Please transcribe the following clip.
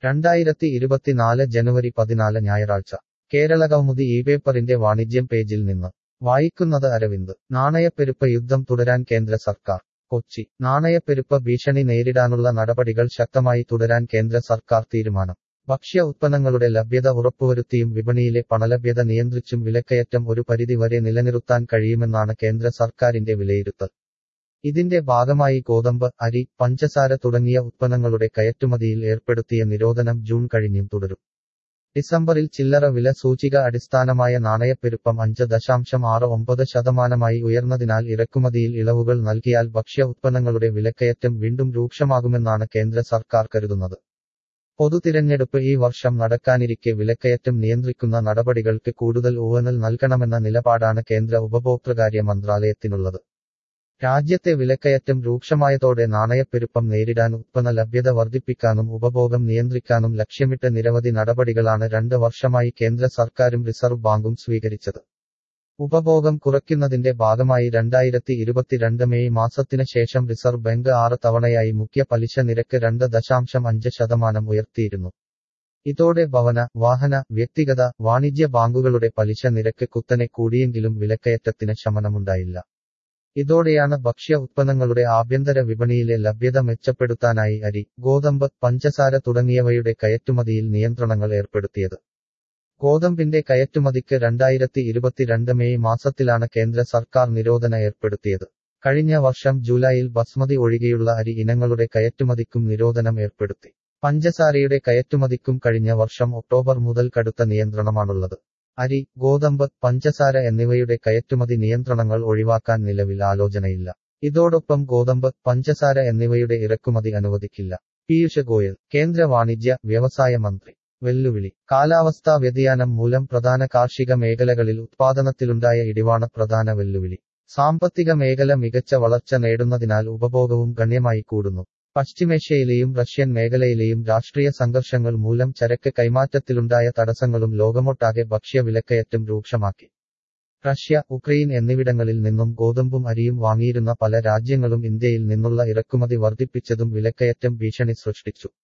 രണ്ടായിരത്തി ഇരുപത്തിനാല് ജനുവരി പതിനാല് ഞായറാഴ്ച കേരളകൗമുദി ഈ പേപ്പറിന്റെ വാണിജ്യം പേജിൽ നിന്ന് വായിക്കുന്നത് അരവിന്ദ് നാണയപ്പെരുപ്പ യുദ്ധം തുടരാൻ കേന്ദ്ര സർക്കാർ കൊച്ചി നാണയപ്പെരുപ്പ ഭീഷണി നേരിടാനുള്ള നടപടികൾ ശക്തമായി തുടരാൻ കേന്ദ്ര സർക്കാർ തീരുമാനം ഭക്ഷ്യ ഉത്പന്നങ്ങളുടെ ലഭ്യത ഉറപ്പുവരുത്തിയും വിപണിയിലെ പണലഭ്യത നിയന്ത്രിച്ചും വിലക്കയറ്റം ഒരു പരിധിവരെ നിലനിർത്താൻ കഴിയുമെന്നാണ് കേന്ദ്ര സർക്കാരിന്റെ വിലയിരുത്തൽ ഇതിന്റെ ഭാഗമായി ഗോതമ്പ് അരി പഞ്ചസാര തുടങ്ങിയ ഉത്പന്നങ്ങളുടെ കയറ്റുമതിയിൽ ഏർപ്പെടുത്തിയ നിരോധനം ജൂൺ കഴിഞ്ഞും തുടരും ഡിസംബറിൽ ചില്ലറ വില സൂചിക അടിസ്ഥാനമായ നാണയപ്പെരുപ്പം അഞ്ച് ദശാംശം ആറ് ഒമ്പത് ശതമാനമായി ഉയർന്നതിനാൽ ഇറക്കുമതിയിൽ ഇളവുകൾ നൽകിയാൽ ഭക്ഷ്യ ഉത്പന്നങ്ങളുടെ വിലക്കയറ്റം വീണ്ടും രൂക്ഷമാകുമെന്നാണ് കേന്ദ്ര സർക്കാർ കരുതുന്നത് പൊതുതിരഞ്ഞെടുപ്പ് ഈ വർഷം നടക്കാനിരിക്കെ വിലക്കയറ്റം നിയന്ത്രിക്കുന്ന നടപടികൾക്ക് കൂടുതൽ ഊന്നൽ നൽകണമെന്ന നിലപാടാണ് കേന്ദ്ര ഉപഭോക്തൃകാര്യ മന്ത്രാലയത്തിനുള്ളത് രാജ്യത്തെ വിലക്കയറ്റം രൂക്ഷമായതോടെ നാണയപ്പെരുപ്പം നേരിടാൻ ഉത്പന്ന ലഭ്യത വർദ്ധിപ്പിക്കാനും ഉപഭോഗം നിയന്ത്രിക്കാനും ലക്ഷ്യമിട്ട് നിരവധി നടപടികളാണ് രണ്ട് വർഷമായി കേന്ദ്ര സർക്കാരും റിസർവ് ബാങ്കും സ്വീകരിച്ചത് ഉപഭോഗം കുറയ്ക്കുന്നതിന്റെ ഭാഗമായി രണ്ടായിരത്തി ഇരുപത്തിരണ്ട് മെയ് മാസത്തിന് ശേഷം റിസർവ് ബാങ്ക് ആറ് തവണയായി മുഖ്യ പലിശ നിരക്ക് രണ്ട് ദശാംശം അഞ്ച് ശതമാനം ഉയർത്തിയിരുന്നു ഇതോടെ ഭവന വാഹന വ്യക്തിഗത വാണിജ്യ ബാങ്കുകളുടെ പലിശ നിരക്ക് കുത്തനെ കൂടിയെങ്കിലും വിലക്കയറ്റത്തിന് ശമനമുണ്ടായില്ല ഇതോടെയാണ് ഭക്ഷ്യ ഉത്പന്നങ്ങളുടെ ആഭ്യന്തര വിപണിയിലെ ലഭ്യത മെച്ചപ്പെടുത്താനായി അരി ഗോതമ്പ് പഞ്ചസാര തുടങ്ങിയവയുടെ കയറ്റുമതിയിൽ നിയന്ത്രണങ്ങൾ ഏർപ്പെടുത്തിയത് ഗോതമ്പിന്റെ കയറ്റുമതിക്ക് രണ്ടായിരത്തി ഇരുപത്തിരണ്ട് മെയ് മാസത്തിലാണ് കേന്ദ്ര സർക്കാർ നിരോധന ഏർപ്പെടുത്തിയത് കഴിഞ്ഞ വർഷം ജൂലൈയിൽ ബസ്മതി ഒഴികെയുള്ള അരി ഇനങ്ങളുടെ കയറ്റുമതിക്കും നിരോധനം ഏർപ്പെടുത്തി പഞ്ചസാരയുടെ കയറ്റുമതിക്കും കഴിഞ്ഞ വർഷം ഒക്ടോബർ മുതൽ കടുത്ത നിയന്ത്രണമാണുള്ളത് അരി ഗോതമ്പ് പഞ്ചസാര എന്നിവയുടെ കയറ്റുമതി നിയന്ത്രണങ്ങൾ ഒഴിവാക്കാൻ നിലവിൽ ആലോചനയില്ല ഇതോടൊപ്പം ഗോതമ്പ് പഞ്ചസാര എന്നിവയുടെ ഇറക്കുമതി അനുവദിക്കില്ല പീയൂഷ് ഗോയൽ കേന്ദ്ര വാണിജ്യ വ്യവസായ മന്ത്രി വെല്ലുവിളി കാലാവസ്ഥാ വ്യതിയാനം മൂലം പ്രധാന കാർഷിക മേഖലകളിൽ ഉത്പാദനത്തിലുണ്ടായ ഇടിവാണ് പ്രധാന വെല്ലുവിളി സാമ്പത്തിക മേഖല മികച്ച വളർച്ച നേടുന്നതിനാൽ ഉപഭോഗവും ഗണ്യമായി കൂടുന്നു പശ്ചിമേഷ്യയിലെയും റഷ്യൻ മേഖലയിലെയും രാഷ്ട്രീയ സംഘർഷങ്ങൾ മൂലം ചരക്ക് കൈമാറ്റത്തിലുണ്ടായ തടസ്സങ്ങളും ലോകമൊട്ടാകെ ഭക്ഷ്യ വിലക്കയറ്റം രൂക്ഷമാക്കി റഷ്യ ഉക്രൈൻ എന്നിവിടങ്ങളിൽ നിന്നും ഗോതമ്പും അരിയും വാങ്ങിയിരുന്ന പല രാജ്യങ്ങളും ഇന്ത്യയിൽ നിന്നുള്ള ഇറക്കുമതി വർദ്ധിപ്പിച്ചതും വിലക്കയറ്റം ഭീഷണി സൃഷ്ടിച്ചു